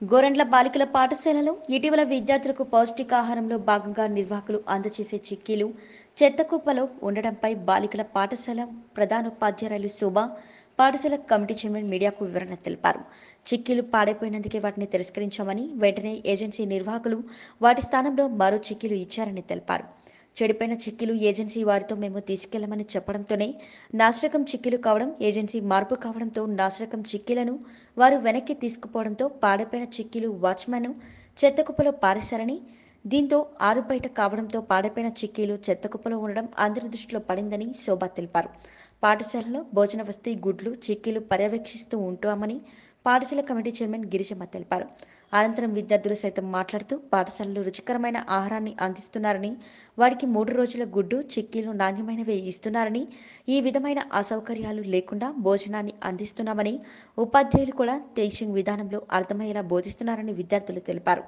గోరంట్ల బాలికల పాఠశాలలో ఇటీవల విద్యార్థులకు పౌష్టికాహారంలో భాగంగా నిర్వాహకులు అందజేసే చిక్కీలు చెత్త కుప్పలో ఉండడంపై బాలికల పాఠశాల ప్రధానోపాధ్యాయురాలు శోభ పాఠశాల కమిటీ చైర్మన్ మీడియాకు వివరణ తెలిపారు చిక్కీలు పాడైపోయినందుకే వాటిని తిరస్కరించామని వెంటనే ఏజెన్సీ నిర్వాహకులు వాటి స్థానంలో మరో చిక్కీలు ఇచ్చారని తెలిపారు చెడిపోయిన చిక్కీలు ఏజెన్సీ వారితో మేము తీసుకెళ్లమని చెప్పడంతోనే నాశరకం చిక్కీలు కావడం ఏజెన్సీ మార్పు కావడంతో నాశరకం చిక్కీలను వారు వెనక్కి తీసుకుపోవడంతో పాడైపోయిన చిక్కీలు వాచ్మెన్ చెత్తకుప్పలో పారేశారని దీంతో ఆరు బయట కావడంతో పాడైపోయిన చిక్కీలు చెత్తకుప్పలో ఉండడం అందరి దృష్టిలో పడిందని శోభ తెలిపారు పాఠశాలలో భోజన వస్తీ గుడ్లు చిక్కీలు పర్యవేక్షిస్తూ ఉంటామని పాఠశాల కమిటీ చైర్మన్ గిరిజమ్మ తెలిపారు అనంతరం విద్యార్థులు సైతం మాట్లాడుతూ పాఠశాలలో రుచికరమైన ఆహారాన్ని అందిస్తున్నారని వారికి మూడు రోజుల గుడ్డు చిక్కీలు నాణ్యమైనవే ఇస్తున్నారని ఈ విధమైన అసౌకర్యాలు లేకుండా భోజనాన్ని అందిస్తున్నామని ఉపాధ్యాయులు కూడా టీచింగ్ విధానంలో అర్థమయ్యేలా బోధిస్తున్నారని విద్యార్థులు తెలిపారు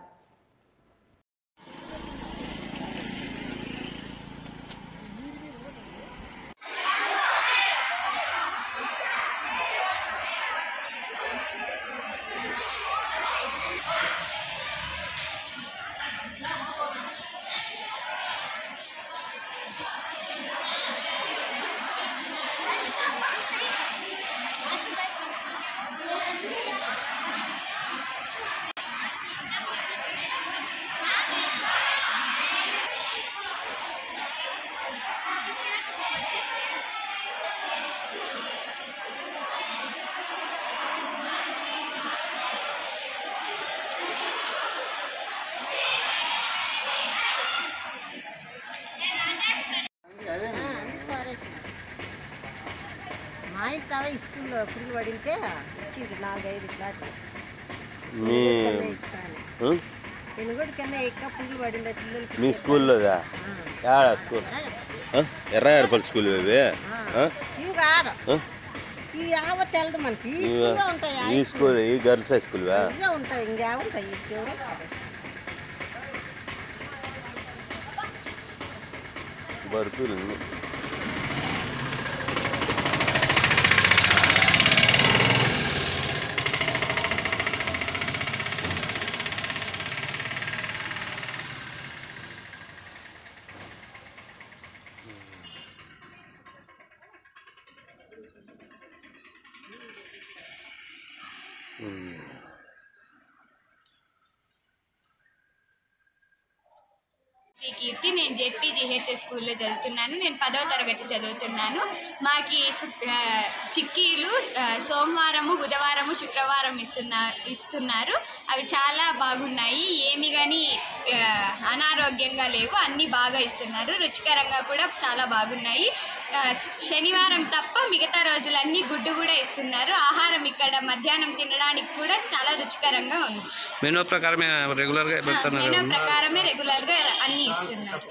మా ఇంటి తావ స్కూల్లో పుల్లు పడింటే ఇచ్చిండ్రు నాలుగైదు ఇట్లాంటి మీ ఉం? వెనుగోడి కన్నా ఎక్కువ పుల్లు పడిండే పిల్లలకి మీ స్కూల్లోదా యాడ స్కూల్ ఆ? ఎర్రగారిపల్లి స్కూల్ ఇవి ఆ? ఇవి కాదు ఆ? ఇవి యావ తెలదు మనకి ఈ ఇవి- స్కూల్లో ఉంటాయి ఆ ఈ స్కూల్ ఈ గర్ల్స్ హై స్కూల్వా ఇవే ఉంటాయి ఇంకేవ ఉంటాయి ఇప్పుడు బరుకులు శ్రీ కీర్తి నేను జెడ్పీజీహెచ్ఎస్ స్కూల్లో చదువుతున్నాను నేను పదవ తరగతి చదువుతున్నాను మాకి సు- ఆ, చిక్కీలు ఆ, సోమవారము బుధవారము శుక్రవారం ఇస్తున్నా ఇస్తున్నారు అవి చాలా బాగున్నాయి ఏమి కానీ అనారోగ్యంగా లేవు అన్నీ బాగా ఇస్తున్నారు రుచికరంగా కూడా చాలా బాగున్నాయి ఆ, శనివారం తప్ప మిగతా రోజులన్నీ గుడ్డు కూడా ఇస్తున్నారు ఆహారం ఇక్కడ మధ్యాహ్నం తినడానికి కూడా చాలా రుచికరంగా ఉంది మెనూ ప్రకారమే రెగ్యులర్గా మెనూ పెడుతున్నారు ప్రకారమే రెగ్యులర్గా అన్నీ ఇస్తున్నారు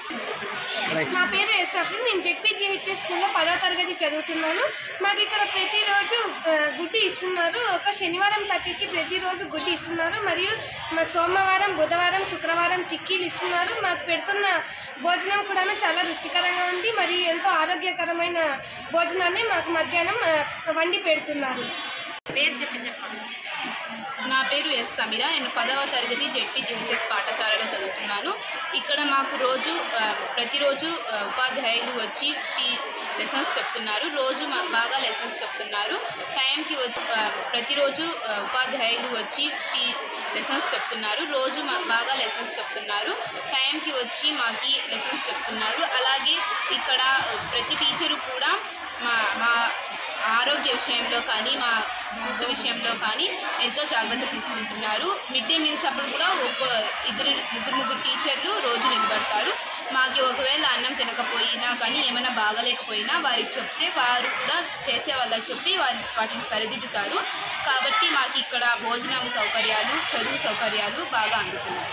నా పేరు ఎస్ఎఫ్ నేను జెడ్పీజీహెచ్ఎస్ స్కూల్లో పదో తరగతి చదువుతున్నాను మాకు ఇక్కడ ప్రతిరోజు ఆ, గుడ్డు ఇస్తున్నారు ఒక శనివారం తప్పించి ప్రతిరోజు గుడ్డు ఇస్తున్నారు మరియు మా సోమవారం బుధవారం శుక్రవారం చిక్కీలు ఇస్తున్నారు మాకు పెడుతున్న భోజనం కూడా చాలా రుచికరంగా ఉంది మరియు ఎంతో ఆరోగ్యకరమైన భోజనాన్ని మాకు మధ్యాహ్నం ఆ, వండి పెడుతున్నారు పేరు చెప్పి చెప్పండి నా పేరు ఎస్ సమీర నేను పదవ తరగతి జెడ్పీ జిహెచ్ఎస్ పాఠశాలలో చదువుతున్నాను ఇక్కడ మాకు రోజు ఆ, ప్రతిరోజు ఆ, ఉపాధ్యాయులు వచ్చి టీ లెసన్స్ చెప్తున్నారు రోజు మా- బాగా లెసన్స్ చెప్తున్నారు టైంకి వచ్చి ఆ, ప్రతిరోజు ఆ, ఉపాధ్యాయులు వచ్చి టీ లెసన్స్ చెప్తున్నారు రోజు మా- బాగా లెసన్స్ చెప్తున్నారు టైంకి వచ్చి మాకి లెసన్స్ చెప్తున్నారు అలాగే ఇక్కడ ఆ, ప్రతి టీచరు కూడా మా మా ఆరోగ్య విషయంలో కానీ మా ఫుడ్ విషయంలో కానీ ఎంతో జాగ్రత్త తీసుకుంటున్నారు మిడ్ డే మీల్స్ అప్పుడు కూడా ఒక ఇద్దరు ముగ్గురు ముగ్గురు టీచర్లు రోజు నిలబడతారు మాకు ఒకవేళ అన్నం తినకపోయినా కానీ ఏమైనా బాగలేకపోయినా వారికి చెప్తే వారు కూడా చేసే వాళ్ళకి చెప్పి వారి వాటిని సరిదిద్దుతారు కాబట్టి మాకు ఇక్కడ భోజనం సౌకర్యాలు చదువు సౌకర్యాలు బాగా అందుతున్నాయి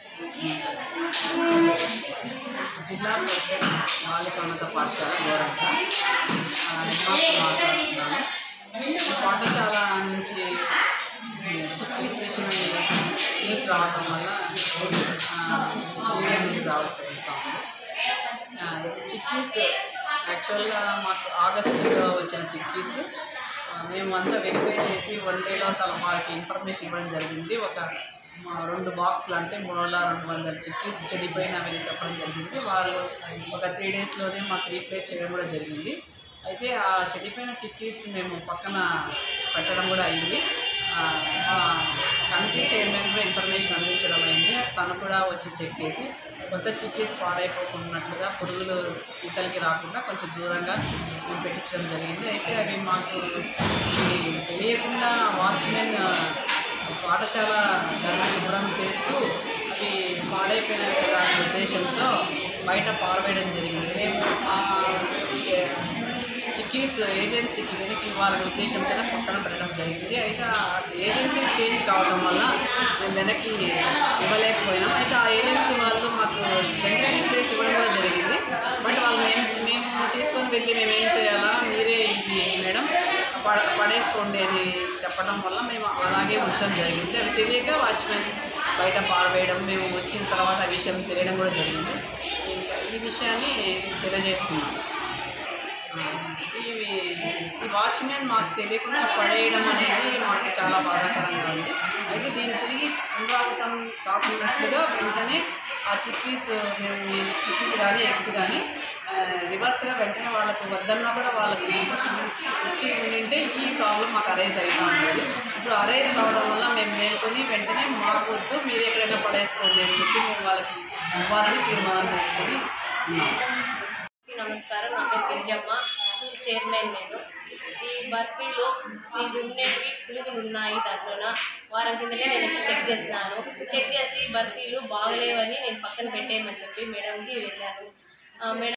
జిల్లా పరిషత్ బాలికోన్నత పాఠశాల గోరంట మాట్లాడుతున్నాను ఈ పాఠశాల నుంచి చిక్కీస్ విషయం న్యూస్ రావడం వల్ల ఆ, మీడియా ముందుకు రావాల్సి వస్తూ ఉంది ఆ, చిక్కీస్ యాక్చువల్గా మాకు ఆగస్టులో వచ్చిన చిక్కీస్ మేము అంతా వెరిఫై చేసి వన్ డేలో తల మాకు ఇన్ఫర్మేషన్ ఇవ్వడం జరిగింది ఒక మా రెండు బాక్సులు అంటే మూడు వందల రెండు వందల చిక్కీస్ చెడిపోయినవని చెప్పడం జరిగింది వాళ్ళు ఒక త్రీ డేస్లోనే మాకు రీప్లేస్ చేయడం కూడా జరిగింది అయితే ఆ చెడిపోయిన చిక్కీస్ మేము పక్కన పెట్టడం కూడా అయింది ఆ, మా కమిటీ చైర్మన్ కూడా ఇన్ఫర్మేషన్ అందించడం అయింది తను కూడా వచ్చి చెక్ చేసి కొత్త చిక్కీస్ పాడైపోకున్నట్లుగా పురుగులు ఈతలకి రాకుండా కొంచెం దూరంగా మేము పెట్టించడం జరిగింది అయితే అవి మాకు ఇది తెలియకుండా వాచ్మెన్ పాఠశాల గదిని శుభ్రం చేస్తూ అవి పాడైపోయినవి కదా అనే ఉద్దేశంతో బయట పారవేయడం జరిగింది మేము ఆ చిక్కీస్ ఏజెన్సీకి వెనక్కి ఇవ్వాలనే ఉద్దేశంతో పక్కన పెట్టడం జరిగింది అయితే ఆ ఏజెన్సీ చేంజ్ కావడం వల్ల మేము వెనక్కి ఇవ్వలేకపోయినాం అయితే ఆ ఏజెన్సీ వాళ్ళు మాకు వెంటనే రిప్లేస్ ఇవ్వడం కూడా జరిగింది బట్ వాళ్ళు మేము మేము తీసుకొని వెళ్ళి మేము ఏం చేయాలా మీరే ఇది మేడం పడ పడేసుకోండి అని చెప్పడం వల్ల మేము అలాగే ఉంచడం జరిగింది అవి తెలియక వాచ్మెన్ బయట పారవేయడం మేము వచ్చిన తర్వాత ఆ విషయం తెలియడం కూడా జరిగింది ఇంకా ఈ విషయాన్ని తెలియజేస్తున్నాను ఇవి ఈ వాచ్మెన్ మాకు తెలియకుండా పడేయడం అనేది మాకు చాలా బాధాకరంగా ఉంది అయితే దీన్ని తిరిగి పునరావృతం కాకున్నట్లుగా వెంటనే ఆ చిక్కీస్ మేము ఈ చిక్కీస్ కానీ ఎగ్స్ కానీ రివర్స్గా వెంటనే వాళ్ళకు వద్దన్నా కూడా వాళ్ళకి ఇచ్చి ఉండింటే ఈ ప్రాబ్లం మాకు అరైజ్ అవుతూ ఉండేది ఇప్పుడు అరైజ్ కావడం వల్ల మేము మేల్కొని వెంటనే మాకు వద్దు మీరు ఎక్కడైనా పడేసుకోండి అని చెప్పి మేము వాళ్ళకి ఇవ్వాలని తీర్మానం చేసుకొని ఉన్నాం అందరికీ నమస్కారం నా పేరు గిరిజమ్మ స్కూల్ చైర్మన్ నేను ఈ బర్ఫీలో ఇది ఉండేవి పురుగులు ఉన్నాయి దాంట్లోన వారం కిందటే నేను వచ్చి చెక్ చేసినాను చెక్ చేసి బర్ఫీలు బాగలేవని నేను పక్కన పెట్టేయమని చెప్పి మేడంకి వెళ్ళాను ఆ మేడం